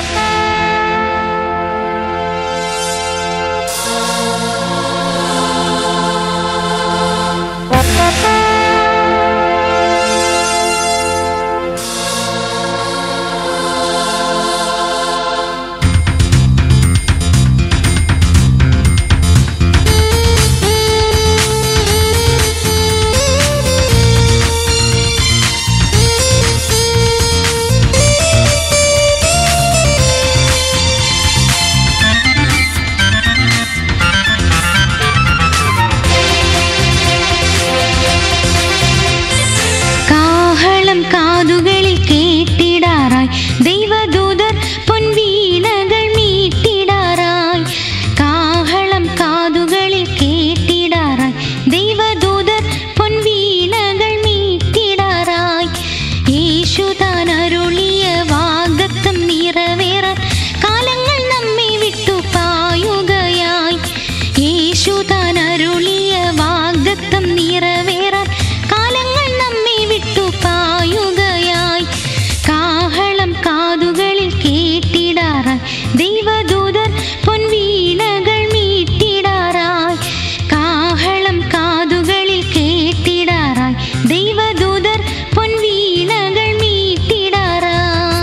കാഹളം കാതുകളിൽ കേട്ടിടാറായി ദൈവദൂതർ പൊൻവീണകൾ മീട്ടിടാറായി കാഹളം കാതുകളിൽ കേട്ടിടാറായി ദൈവദൂതർ പൊൻവീണകൾ മീട്ടിടാറായി യേശു താൻ അരുളിയ വാഗ്ദത്തം നിറവേറാൻ കാലങ്ങൾ നമ്മെ വിട്ടു പായുകയായി യേശു താൻ അരുളിയ വാഗ്ദത്തം നിറവേറാൻ കാലങ്ങൾ നമ്മെ വിട്ടു പായുകയായി കാഹളം കാതുകളിൽ കേട്ടിടാറായി ദൈവദൂതർ പൊൻവീണകൾ മീട്ടിടാറായി കാഹളം കാതുകളിൽ കേട്ടിടാറായി ദൈവദൂതർ പൊൻവീണകൾ മീട്ടിടാറായി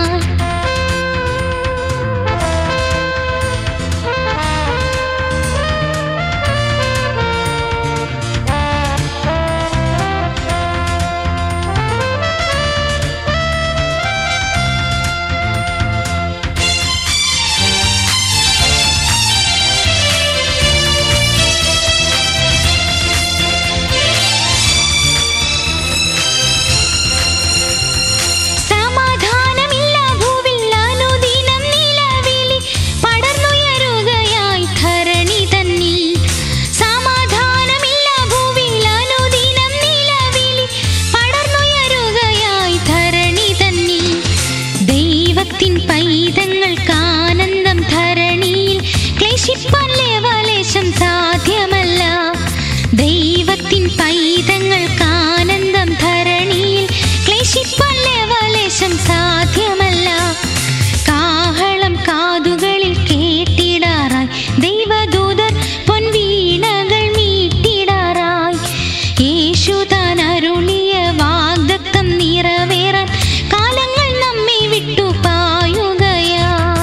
സമാധാനമില്ല ഭൂവിൽ അനുദിനം നിലവിളി പടർന്നുയരുകയായി ധരണി തന്നിൽ സമാധാനമില്ല ഭൂവിൽ അനുദിനം നിലവിളി പടർന്നുയരുകയായി ധരണി തന്നിൽ ദൈവത്തിൻ പൈതങ്ങൾക്ക് ആനന്ദം ധരണിയിൽ ക്ലേശിപ്പാൻ ലേവലേശം സാധ്യമല്ല ദൈവത്തിൻ പൈതങ്ങൾക്ക് ആനന്ദം ധരണിയിൽ ക്ലേശിപ്പാൻ ലേവലേശം സാധ്യമല്ല കാഹളം കാതുകളിൽ കേട്ടിടാറായി ദൈവദൂതർ പൊൻവീണകൾ മീട്ടിടാറായി യേശു താൻ അരുളിയ വാഗ്ദത്തം നിറവേറാൻ കാലങ്ങൾ നമ്മെ വിട്ടു പായുകയായി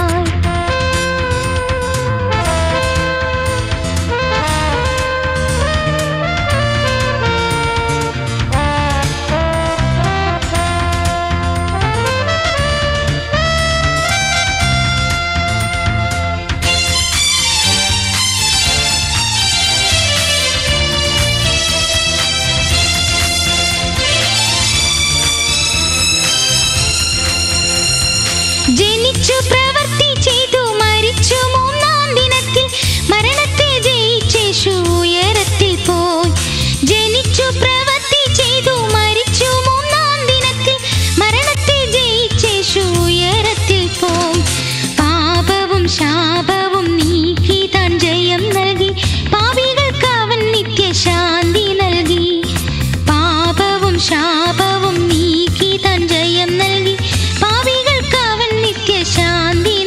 ജനിച്ചു പ്രവൃത്തി ചെയ്തു മരിച്ചു മൂന്നാം ദിനത്തിൽ മരണത്തെ ജയിച്ചേശു ഉയരത്തിൽ പോയി ജനിച്ചു പ്രവൃത്തി ചെയ്തു മരിച്ചു മൂന്നാം ദിനത്തിൽ മരണത്തെ ജയിച്ചേശു ഉയരത്തിൽ പോയി പാപവും ശാപവും നീക്കി താൻ ജയം നൽകി പാപികൾക്ക് അവൻ നിത്യശാന്തി നൽകി പാപവും ശാപവും നീക്കി താൻ ജയം നൽകി പാപികൾക്ക് അവൻ നിത്യശാന്തി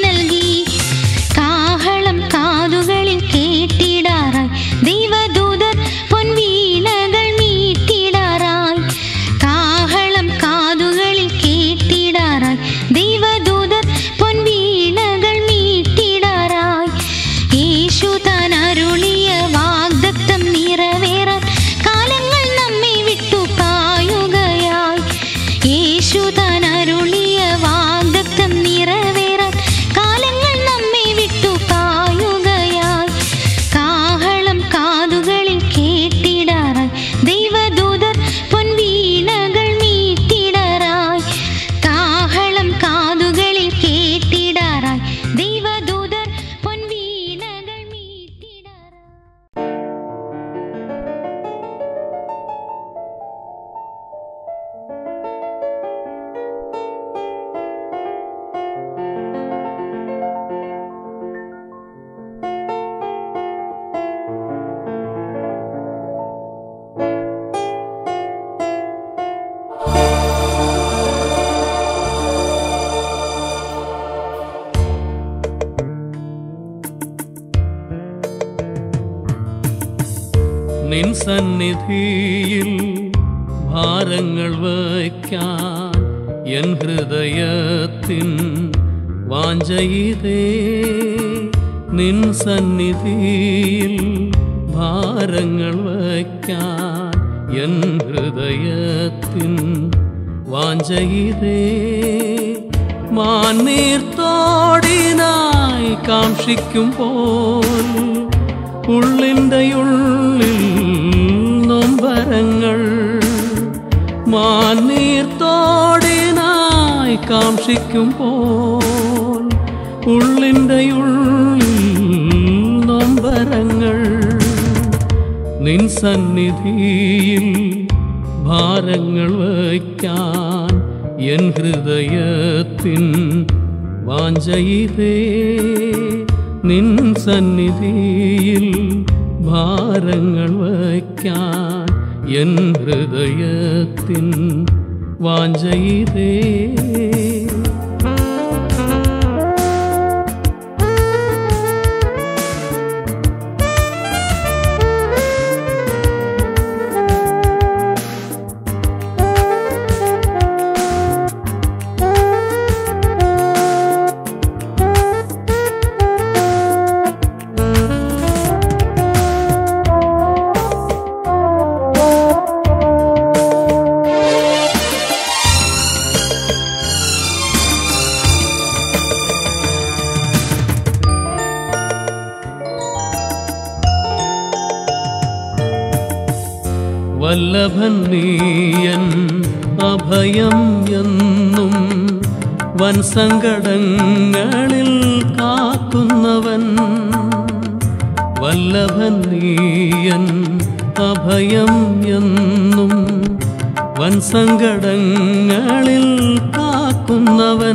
നിൻ സന്നിധിയിൽ ഭാരങ്ങൾ വയ്ക്കാൻ എൻ ഹൃദയത്തിൻ വാഞ്ചയിതേ നിൻ സന്നിധിയിൽ ഭാരങ്ങൾ വയ്ക്കാൻ എൻ ഹൃദയത്തിൻ വാഞ്ചയിതേ മാനീർത്തോടിനായി കാക്ഷിക്കുമ്പോൾ ഉള്ളിൻ്റെ ഉള്ളിൽ നൊമ്പരങ്ങൾ മാനീർത്തോടിനായി കാക്ഷിക്കുമ്പോൾ ഉള്ളിൻ്റെ ഉള്ളിൽ നൊമ്പരങ്ങൾ നിൻ സന്നിധിയിൽ ഭാരങ്ങൾ വയ്ക്കാൻ എൻ ഹൃദയത്തിൻ വാഞ്ചയിതേ നിൻ സന്നിധിയിൽ ഭാരങ്ങൾ വയ്ക്കാൻ എൻ ഹൃദയത്തിൻ വാഞ്ചയിതേ വല്ലഭൻ നീയൻ അഭയം എന്നും വൻ സങ്കടങ്ങളിൽ കാക്കുന്നവൻ വല്ലഭൻ നീയൻ അഭയം എന്നും വൻ സങ്കടങ്ങളിൽ കാക്കുന്നവൻ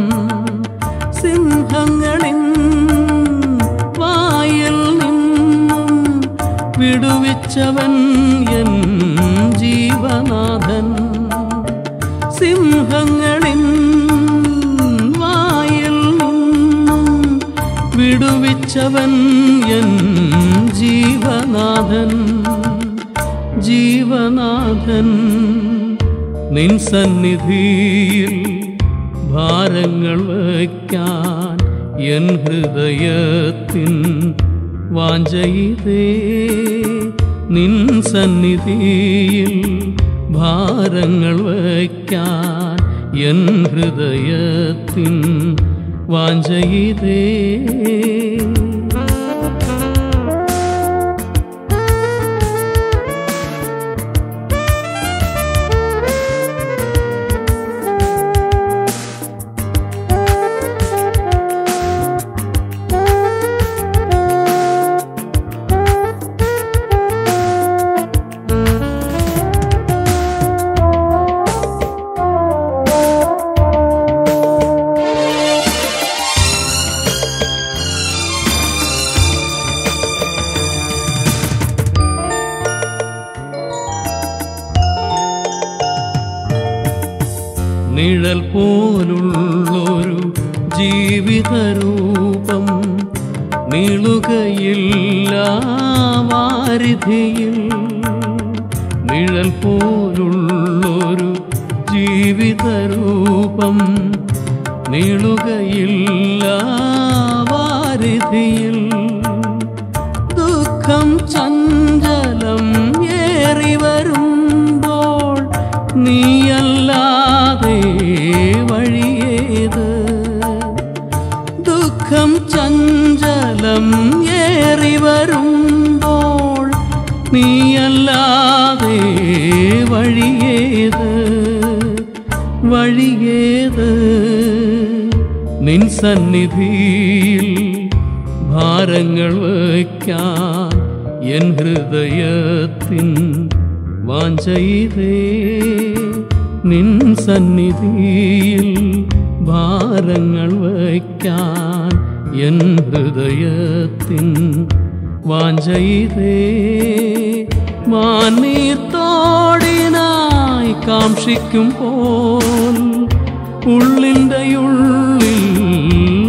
സിംഹങ്ങളിൻ വായിൽ നിന്നും വിടുവിച്ചവൻ എൻ ജീവനാഥൻ സിംഹങ്ങളിൻ വായിൽ നിന്നും വിടുവിച്ചവൻ എൻ ജീവനാഥൻ ജീവനാഥൻ നിൻ സന്നിധിയിൽ ഭാരങ്ങൾ വയ്ക്കാൻ എൻ ഹൃദയത്തിൻ വാഞ്ചയിതേ നിൻ സന്നിധിയിൽ ഭാരങ്ങൾ വയ്ക്കാൻ എൻ ഹൃദയത്തിൻ വാഞ്ചയിതേ നിഴൽ പോലുള്ളൊരു ജീവിതരൂപം നീളുകയില്ല വാരിധിയിൽ നിഴൽ പോലുള്ളൊരു ജീവിതരൂപം നീളുകയില്ല വാരിധിയിൽ ദുഃഖം ചഞ്ചലം ഏറി വരുമ്പോൾ നീയല്ലാതെ വഴിയേത് ദുഃഖം ചഞ്ചലം ഏറി വരുമ്പോൾ നീയല്ലാതെ വഴിയേത് വഴിയേത് നിൻ സന്നിധിയിൽ ഭാരങ്ങൾ വയ്ക്കാൻ എൻ ഹൃദയത്തിൻ വാഞ്ചയിതേ നിൻ സന്നിധിയിൽ ഭാരങ്ങൾ വയ്ക്കാൻ എൻ ഹൃദയത്തിൻ വാഞ്ചയിതേ മാനീർത്തോടിനായി കാക്ഷിക്കുമ്പോൾ ഉള്ളിൻ്റെ ഉള്ളിൽ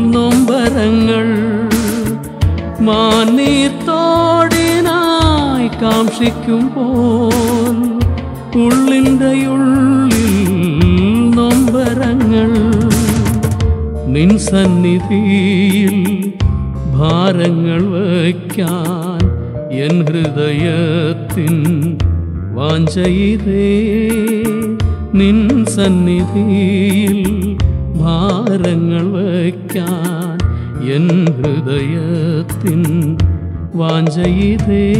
നൊമ്പരങ്ങൾ മാനീർത്തോടിനായി കാക്ഷിക്കുമ്പോൾ ഉള്ളിൻ്റെ ഉള്ളിൽ നൊമ്പരങ്ങൾ നിൻ സന്നിധിയിൽ ഭാരങ്ങൾ വയ്ക്കാൻ എൻ ഹൃദയത്തിൻ വാഞ്ചയിതേ നിൻ സന്നിധിയിൽ ഭാരങ്ങൾ വയ്ക്കാൻ എൻ ഹൃദയത്തിൻ വാഞ്ചയിതേ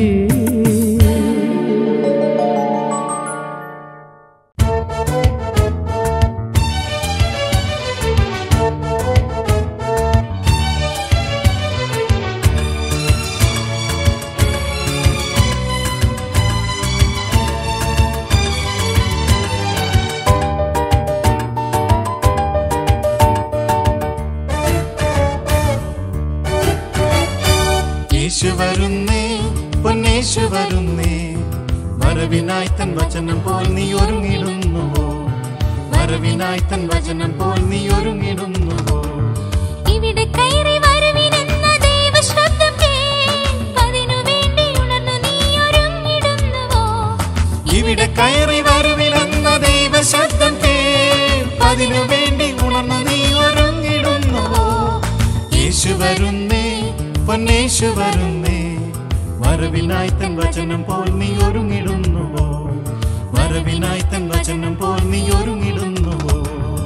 യേശു വരുന്നേ പൊന്നേശു വരുന്നേ വരവിനായി തൻ വചനം പോൽ നീ ഒരുങ്ങിടുന്നുവോ വരവിനായി തൻ വചനം പോൽ നീ ഒരുങ്ങിടുന്നുവോ ഇവിടെ കയറി വരുവിനെന്ന ദൈവശബ്ദം കേൾപ്പതിനു വേണ്ടി ഉണർന്നു നീ ഒരുങ്ങിടുന്നുവോ ഇവിടെ കയറി വരവിലെന്ന ദൈവശബ്ദം കേൾപ്പതിനു വേണ്ടി ഉണർന്നു നീ ഒരുങ്ങിടുന്നുവോ യേശു വരുന്നേ പൊന്നേശു വരുന്നേ വരവിനായി തൻ വചനം പോൽ നീ ഒരുങ്ങിടുന്നുവോ വരവിനായി തൻ വചനം പോൽ നീ ഒരുങ്ങിടുന്നുവോ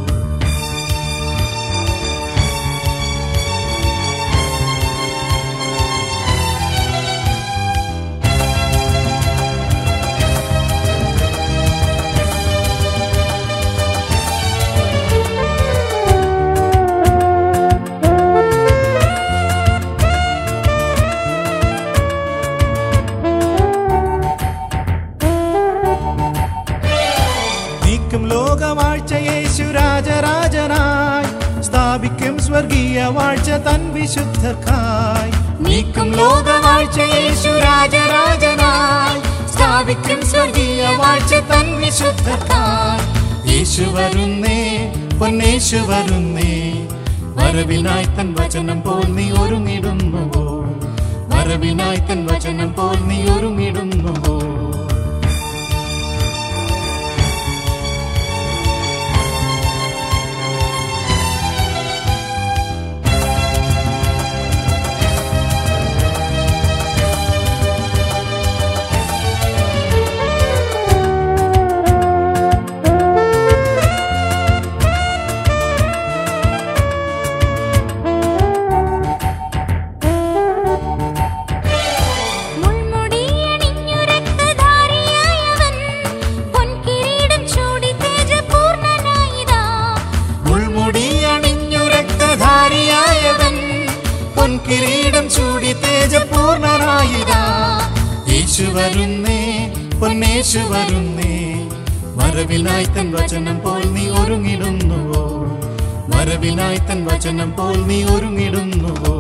നീക്കും ലോകവാഴ്ച യേശു രാജരാജനായി സ്ഥാപിക്കും സ്വർഗീയ വാഴ്ച തൻ വിശുദ്ധർക്കായി നീക്കും ലോകവാഴ്ച യേശു രാജരാജനായി സ്ഥാപിക്കും സ്വർഗീയ വാഴ്ച തൻ വിശുദ്ധർക്കായി യേശു വരുന്നേ പൊന്നേശു വരുന്നേ വരവിനായി തൻ വചനം പോൽ നീ ഒരുങ്ങിടുന്നുവോ വരവിനായി തൻ വചനം പോൽ നീ ഒരുങ്ങിടുന്നുവോ മുൾമുടിയണിഞ്ഞുരക്തധാരിയായവൻ പൊൻകിരീടം ചൂടി തേജപൂർണനായിതാ മുൾമുടി അണിഞ്ഞു രക്തധാരിയായവൻ പൊൻകിരീടം ചൂടി തേജപൂർണനായിരാ യേശു വരുന്നേ പൊന്നേശു വരുന്നേ വരവിനായി തൻ വചനം പോൽ നീ ഒരുങ്ങിടുന്നുവോ വരവിനായി തൻ വചനം പോൽ നീ ഒരുങ്ങിടുന്നുവോ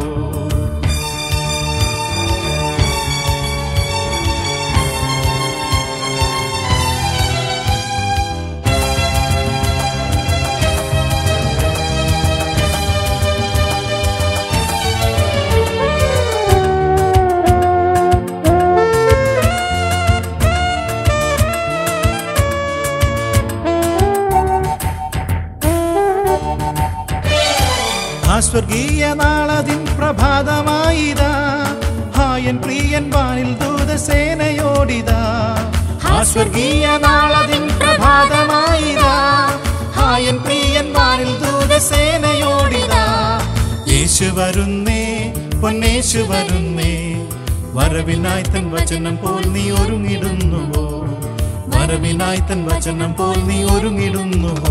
ആ സ്വർഗീയ നാളതിൻ പ്രഭാതമായിതാ ഹായൻ പ്രിയൻ വാനിൽ ദൂതസേനയോടിതാ ആ സ്വർഗീയ നാളതിൻ പ്രഭാതമായിതാ ഹായൻ പ്രിയൻ വാനിൽ ദൂതസേനയോടിതാ യേശു വരുന്നേ പൊന്നേശു വരുന്നേ വരവിനായി തൻ വചനം പോൽ നീ ഒരുങ്ങിടുന്നുവോ വരവിനായി തൻ വചനം പോൽ നീ ഒരുങ്ങിടുന്നുവോ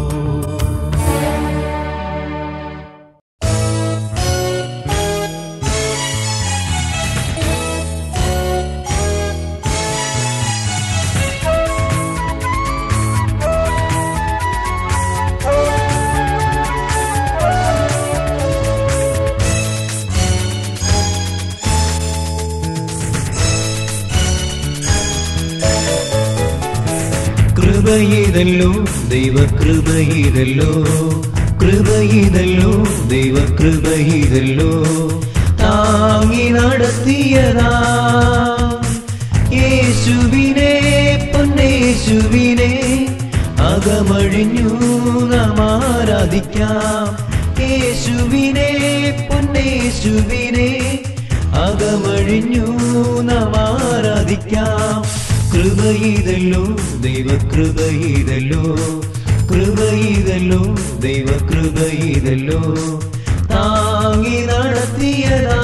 കൃപയിതല്ലോ ദൈവകൃപയിതല്ലോ കൃപയിതല്ലോ ദൈവകൃപയിതല്ലോ താങ്ങി നടത്തിയതാ യേശുവിനെ പൊന്നേശുവിനെ അകമഴിഞ്ഞു നാം ആരാധിക്കാം യേശുവിനെ പൊന്നേശുവിനെ അകമഴിഞ്ഞു നാം ആരാധിക്കാം കൃപയിതല്ലോ ദൈവകൃപയിതല്ലോ കൃപയിതല്ലോ ദൈവകൃപയിതല്ലോ താങ്ങി നടത്തിയതാ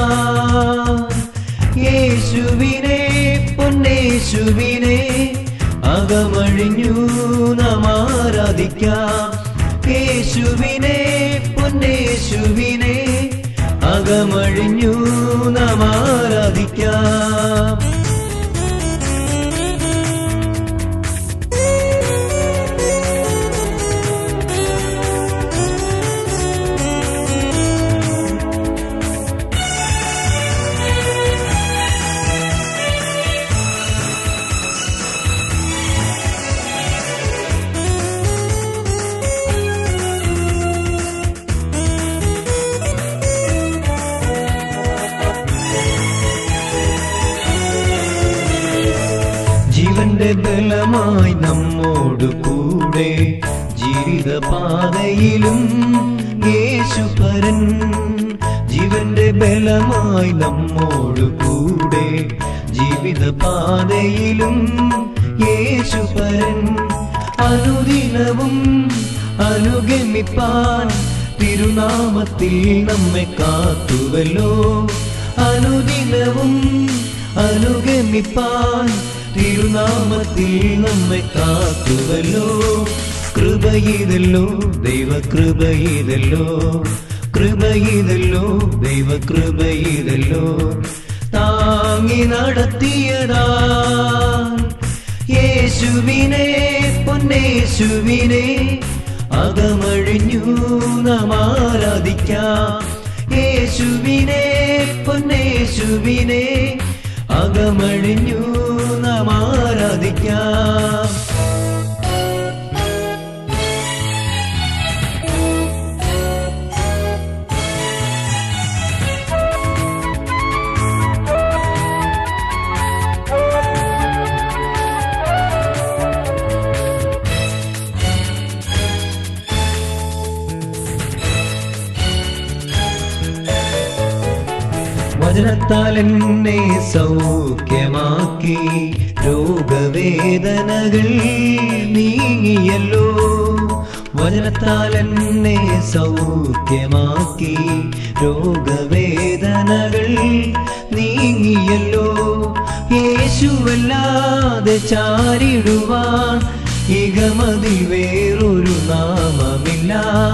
യേശുവിനെ പൊന്നേശുവിനെ അകമഴിഞ്ഞു നാം ആരാധിക്കാം യേശുവിനെ പൊന്നേശുവിനെ അകമഴിഞ്ഞു നാം ആരാധിക്കാം ജീവന്റെ ബലമായി നമ്മോട് കൂടെ ജീവിതപാതയിലും യേശുപരൻ ജീവന്റെ ബലമായി നമ്മോട് കൂടെ ജീവിതപാതയിലും യേശുപരൻ അനുദിനവും അനുഗമിപ്പാൻ തിരുനാമത്തിൽ നമ്മെ കാത്തുവല്ലോ അനുദിനവും അനുഗമിപ്പാൻ തിരുനാമത്തിൽ നമ്മെ കാത്തുവല്ലോ കൃപയിതല്ലോ ദൈവകൃപയിതല്ലോ കൃപയിതല്ലോ ദൈവകൃപയിതല്ലോ താങ്ങി നടത്തിയതാ യേശുവിനെ പൊന്നേശുവിനെ അകമഴിഞ്ഞു നാം ആരാധിക്കാം യേശുവിനെ പൊന്നേശുവിനെ അകമഴിഞ്ഞു നാം ആരാധിക്കാം വചനത്താൽ എന്നെ സൗഖ്യമാക്കി രോഗവേദനകൾ നീങ്ങിയല്ലോ വചനത്താൽ എന്നെ സൗഖ്യമാക്കി രോഗവേദനകൾ നീങ്ങിയല്ലോ യേശുവല്ലാതെ ചാരിടുവാൻ ഇകമതിൽ വേറൊരു നാമമില്ല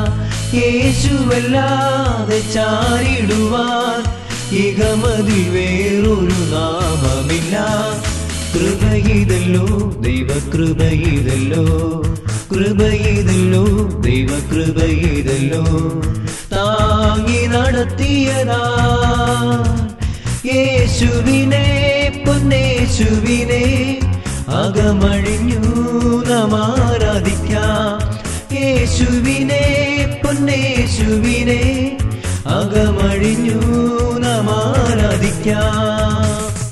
യേശുവല്ലാതെ ചാരിടുവാൻ ഇകമതിൽ വേറൊരു നാമമില്ല കൃപയിതല്ലോ ദൈവകൃപയിതല്ലോ കൃപയിതല്ലോ ദൈവകൃപയിതല്ലോ താങ്ങി നടത്തിയതാ യേശുവിനെ പൊന്നേശുവിനെ അകമഴിഞ്ഞു നാം ആരാധിക്കാം യേശുവിനെ പൊന്നേശുവിനെ അകമഴിഞ്ഞു നാം ആരാധിക്കാം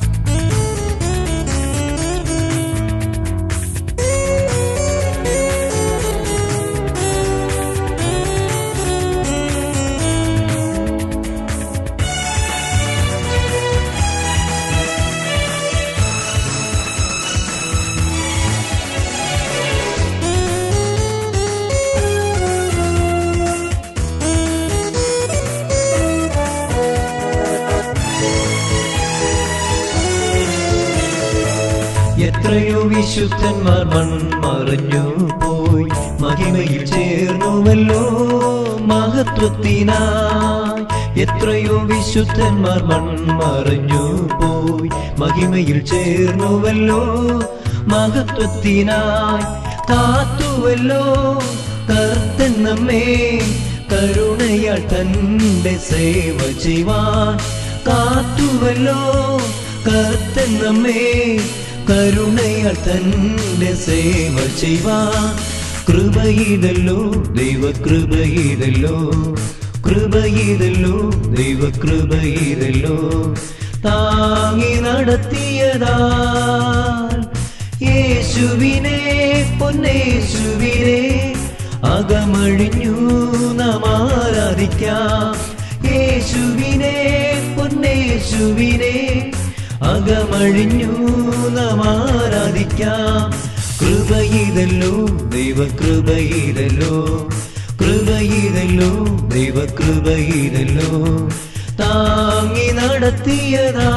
എത്രയോ വിശുദ്ധന്മാർ മൺമറഞ്ഞു പോയി മഹിമയിൽ ചേർന്നുവല്ലോ മഹത്വത്തിനായി എത്രയോ വിശുദ്ധന്മാർ മൺമറഞ്ഞു പോയി മഹിമയിൽ ചേർന്നുവല്ലോ മഹത്വത്തിനായി കാത്തുവല്ലോ കർത്തൻ നമ്മെ കരുണയാൽ തന്റെ സേവ ചെയ്യുവാൻ കാത്തുവല്ലോ കർത്തൻ നമ്മെ കരുണയാൽ തന്റെ സേവ ചെയ്യുവാൻ കൃപയിതല്ലോ ദൈവകൃപയിതല്ലോ കൃപയിതല്ലോ ദൈവകൃപയിതല്ലോ താങ്ങി നടത്തിയതാൽ യേശുവിനെ പൊന്നേശുവിനെ അകമഴിഞ്ഞു നാം ആരാധിക്കാം യേശുവിനെ പൊന്നേശുവിനെ അകമഴിഞ്ഞു നാം ആരാധിക്കാം കൃപയിതല്ലോ ദൈവകൃപയിതല്ലോ കൃപയിതല്ലോ ദൈവകൃപയിതല്ലോ താങ്ങി നടത്തിയതാ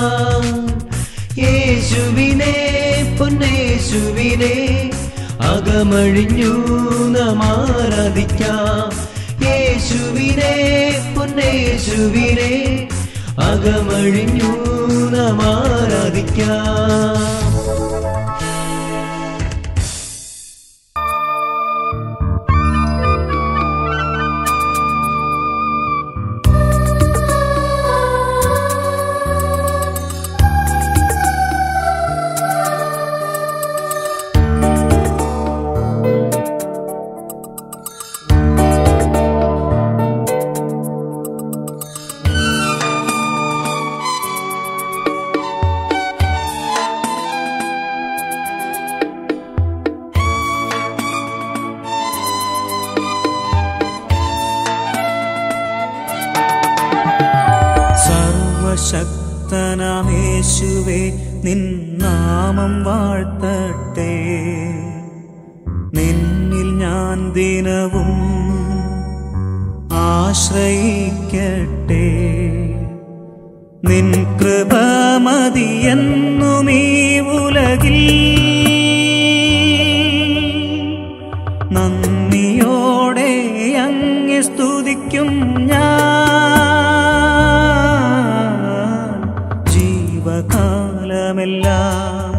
യേശുവിനെ പൊന്നേശുവിനെ അകമഴിഞ്ഞു നാം ആരാധിക്കാം യേശുവിനെ പൊന്നേശുവിനെ അകമഴിഞ്ഞു നാം ആരാധിക്കാം സർവശക്തനാമേശുവേ നിൻ നാമം വാഴ്ത്തട്ടെ നിന്നിൽ ഞാൻ ദിനവും ആശ്രയിക്കട്ടെ നിൻ കൃപ മതിയെന്നും ഈ ഉലകിൽ നന്ദിയോടെ അങ്ങെ സ്തുതിക്കും ഞാൻ ജീവകാലമെല്ലാം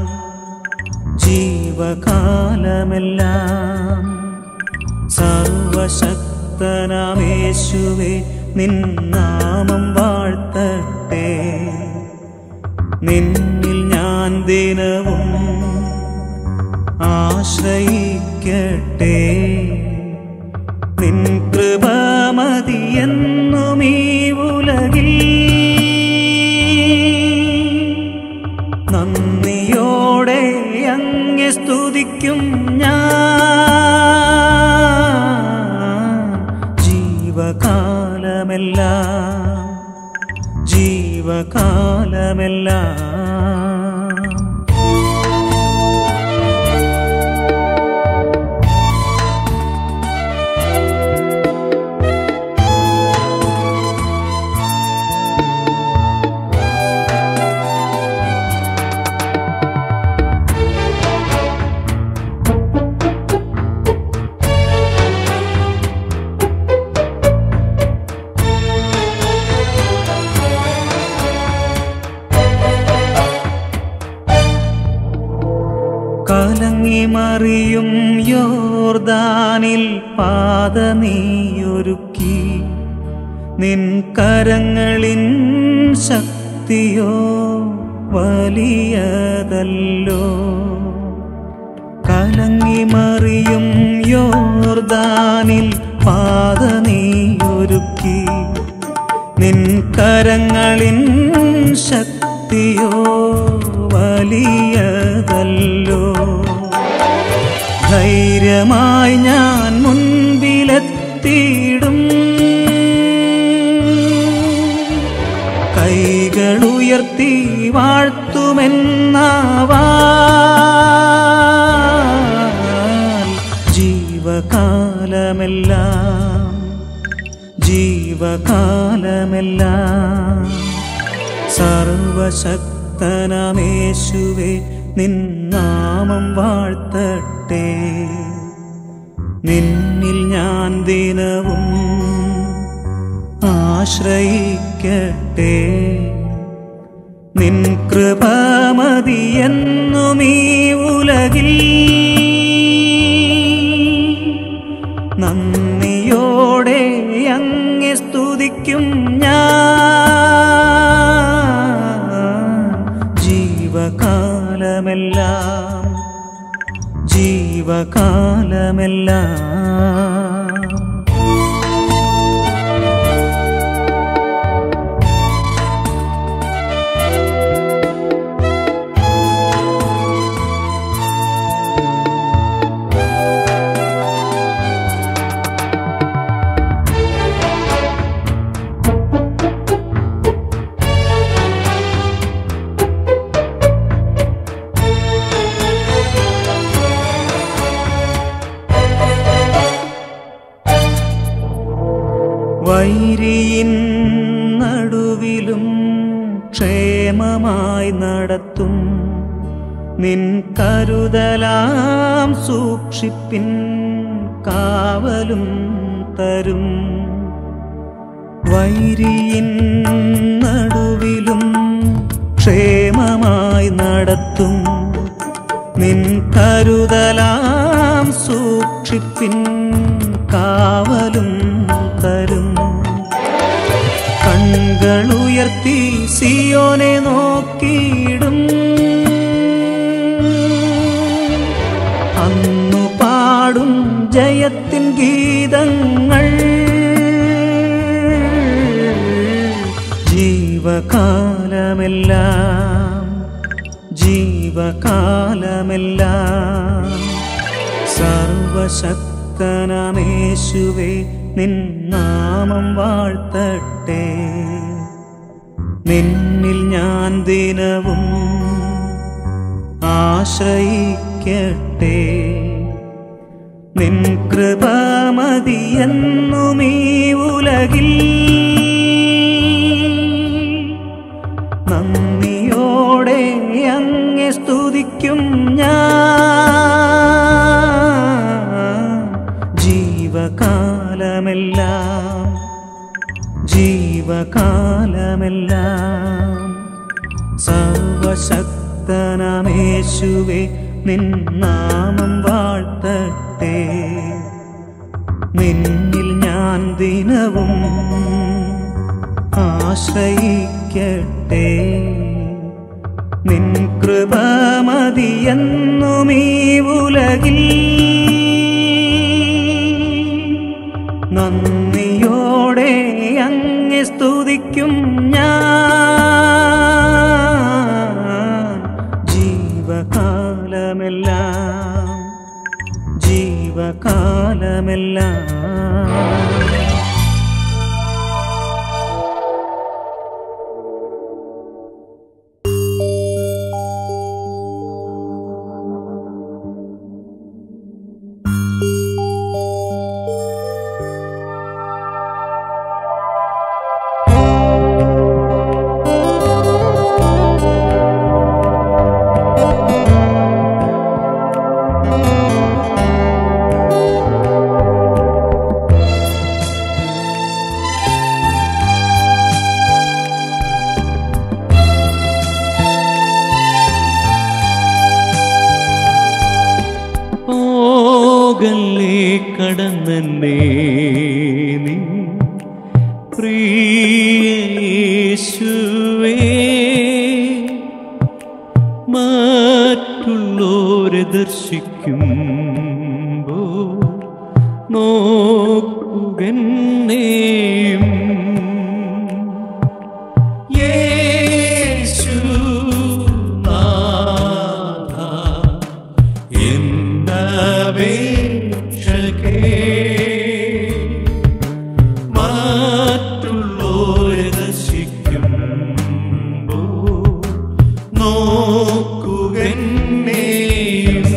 ജീവകാലമെല്ലാം സർവശക്തനാമേശുവേ നിൻ നാമം വാഴ്ത്തട്ടെ നിന്നിൽ ഞാൻ ദിനവും ആശ്രയിക്കട്ടെ നിൻ കൃപ മതിയെന്നും ഈ ഉലകിൽ നന്ദിയോടെ അങ്ങെ സ്തുതിക്കും ഞാൻ ജീവകാലമെല്ലാം ജീവകാലമെല്ലാം കലങ്ങി മറിയും യോർദാനിൽ പാത നീയൊരുക്കി നിൻ കരങ്ങളിൻ ശക്തിയോ വലിയതല്ലോ കലങ്ങി മറിയും യോർദാനിൽ പാത നീയൊരുക്കി നിൻ കരങ്ങളിൻ ശക്തിയോ വലിയതല്ലോ ധൈര്യമായി ഞാൻ മുൻപിലെത്തിയിടും കൈകളുയർത്തി വാഴ്ത്തുമെന്നാവാൽ ജീവകാലമെല്ലാം ജീവകാലമെല്ലാം സർവശക്തനാമേശുവേ നിൻ നാമം വാഴ്ത്തട്ടെ നിന്നിൽ ഞാൻ ദിനവും ആശ്രയിക്കട്ടെ നിൻ കൃപ മതിയെന്നും ഈ ഉലകിൽ നന്ദിയോടെ അങ്ങെ സ്തുതിക്കും ഞാൻ ജീവകാലമെല്ലാം ജീവകാലമെല്ലാം നടുവിലും ക്ഷേമമായി നടത്തും നിൻ കരുതലാം സൂക്ഷിപ്പിൻ കാവലും തരും വൈരിയിൻ നടുവിലും ക്ഷേമമായി നടത്തും നിൻ കരുതലാം സൂക്ഷിപ്പിൻ കാവലും തരും കണ്ണുകളുയർത്തി സിയോനെ നോക്കിയിടും അന്നു പാടും ജയത്തിൻ ഗീതങ്ങൾ ജീവകാലമെല്ലാം ജീവകാലമെല്ലാം സർവശക്തനമേശുവേ നിൻ നാമം വാഴ്ത്തട്ടെ നിന്നിൽ ഞാൻ ദിനവും ആശ്രയിക്കട്ടെ നിൻ കൃപമതിയെന്നും ഈ ഉലകിൽ നന്ദിയോടെ അങ്ങെ സ്തുതിക്കും ഞാൻ ജീവകാലമെല്ലാം ജീവകാലമെല്ലാം സർവശക്തനമേശുവേ നിൻ നാമം വാഴ്ത്തട്ടെ നിന്നിൽ ഞാൻ ദിനവും ആശ്രയിക്കട്ടെ നിൻ കൃപമതിയെന്നും ഈ ഉലകിൽ നന്ദിയോടെ അങ്ങെ സ്തുതിക്കും ഞാൻ ജീവകാലമെല്ലാം ജീവകാലമെല്ലാം പോകല്ലേ കടന്നെ നീ പ്രിയേശുവേ മറ്റുള്ളോരെ ദർശിക്കുമ്പോ നോക്കുകന്നെയും യേശു നാഥ എന്നപേക്ഷകേ മറ്റുള്ളോരെ ദർശിക്കുമ്പോ നോക്കുകന്നെയും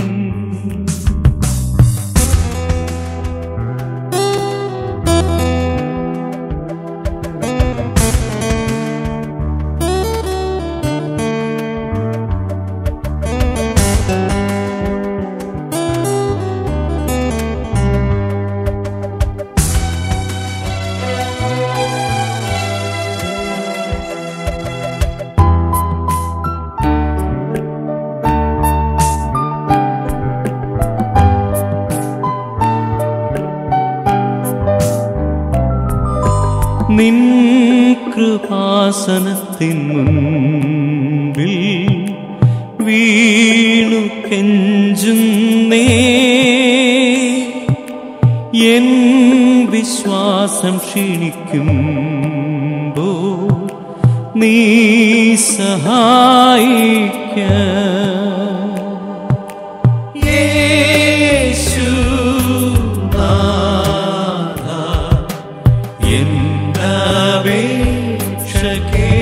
നിൻ കൃപാസനത്തിൻ മുൻപിൽ വീണു കെഞ്ചുന്നേ എൻ വിശ്വാസം ക്ഷീണിക്കുമ്പോ നീ സഹായിക്ക യേശു നാഥ എന്നപേക്ഷകേ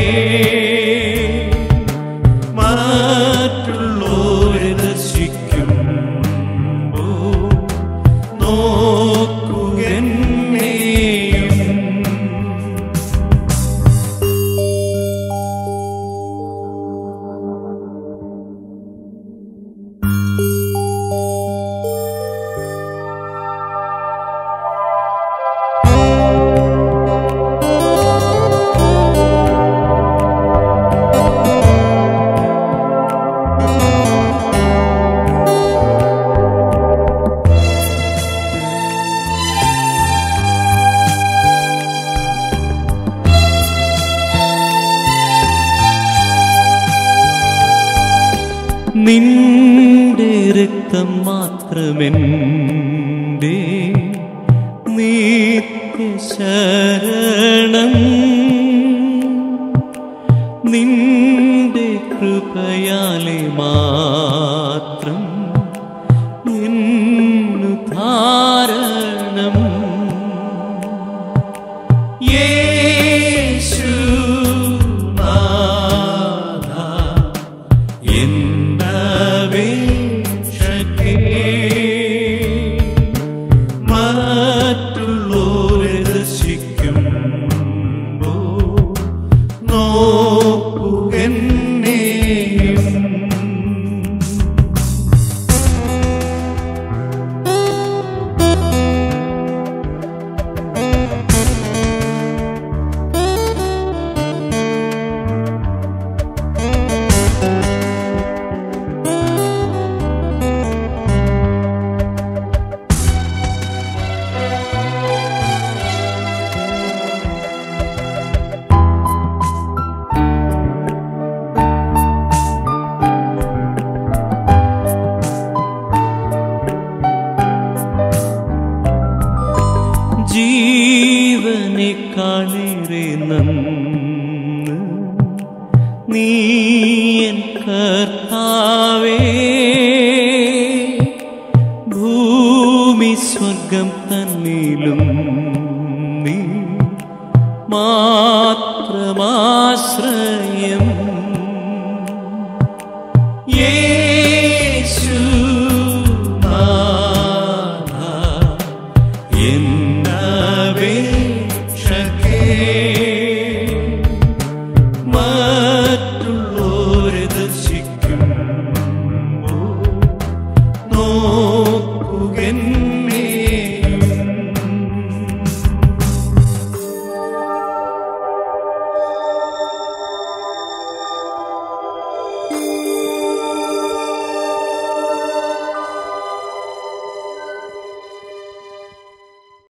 മറ്റുള്ളോരെ ദർശിക്കുമ്പോ നോക്കുകന്നെയും നിന്റെ രക്തം മാത്രമെൻ്റെ നിത്യശരണം നിന്റെ കൃപയാലെ മാത്രം എന്നു ധാരണം യേശു എന്നപേക്ഷകേ മറ്റുള്ളോരെ ദർശിക്കുമ്പോ നോക്കുകന്നെയും ജീവനെക്കാളേറെ നന്ന് നീയൻ കർത്താവേ ഭൂമി സ്വർഗം തന്നിലും നീ മാത്രമാശ്രയം യേശു എന്നപേക്ഷകേ മറ്റുള്ളോരെ ദർശിക്കുമ്പോ നോക്കുകൻ